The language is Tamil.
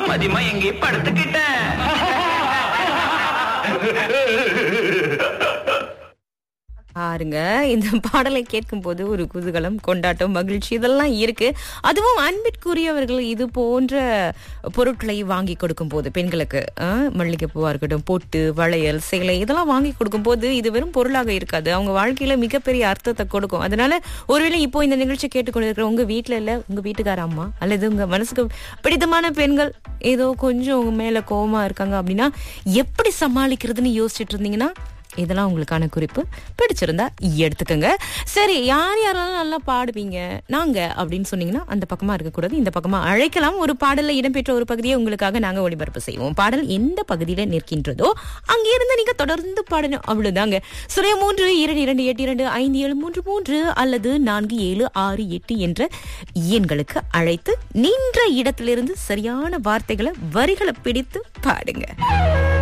மதியமா எங்கே படுத்துக்கிட்டேன் பாருங்க இந்த பாடலை கேட்கும் போது ஒரு குதூகலம் கொண்டாட்டம் மகிழ்ச்சி இதெல்லாம் இருக்கு அதுவும் அன்பிற்குரியவர்கள் இது போன்ற பொருட்களை வாங்கி கொடுக்கும் போது பெண்களுக்கு ஆ, மல்லிகைப்பூவா இருக்கட்டும் பொட்டு வளையல் சேலை இதெல்லாம் வாங்கி கொடுக்கும் போது இது வெறும் பொருளாக இருக்காது அவங்க வாழ்க்கையில மிகப்பெரிய அர்த்தத்தை கொடுக்கும் அதனால ஒருவேளை இப்போ இந்த நிகழ்ச்சி கேட்டுக்கொண்டிருக்கிற உங்க வீட்ல இல்ல உங்க வீட்டுக்கார அம்மா அல்லது உங்க மனசுக்கு பிடித்தமான பெண்கள் ஏதோ கொஞ்சம் உங்க மேல கோவமா இருக்காங்க அப்படின்னா எப்படி சமாளிக்கிறதுன்னு யோசிச்சுட்டு இருந்தீங்கன்னா இதெல்லாம் உங்களுக்கான குறிப்பு பிடிச்சிருந்தா எடுத்துக்கோங்க சரி யார் யாரெல்லாம் நல்லா பாடுவீங்க நாங்க அப்படின்னு சொன்னீங்கன்னா அந்த பக்கமா இருக்கக்கூடாது இந்த பக்கமா அழைக்கலாம் ஒரு பாடல்ல இடம்பெற்ற ஒரு பகுதியை உங்களுக்காக நாங்க ஒளிபரப்பு செய்வோம் பாடல் எந்த பகுதியில நிற்கின்றதோ அங்கிருந்து நீங்க தொடர்ந்து பாடணும் அவ்வளவுதாங்க சுரைய மூன்று இரண்டு இரண்டு எட்டு இரண்டு ஐந்து ஏழு மூன்று மூன்று அல்லது நான்கு ஏழு ஆறு எட்டு என்ற எண்களுக்கு அழைத்து நின்ற இடத்திலிருந்து சரியான வார்த்தைகளை வரிகளை பிடித்து பாடுங்க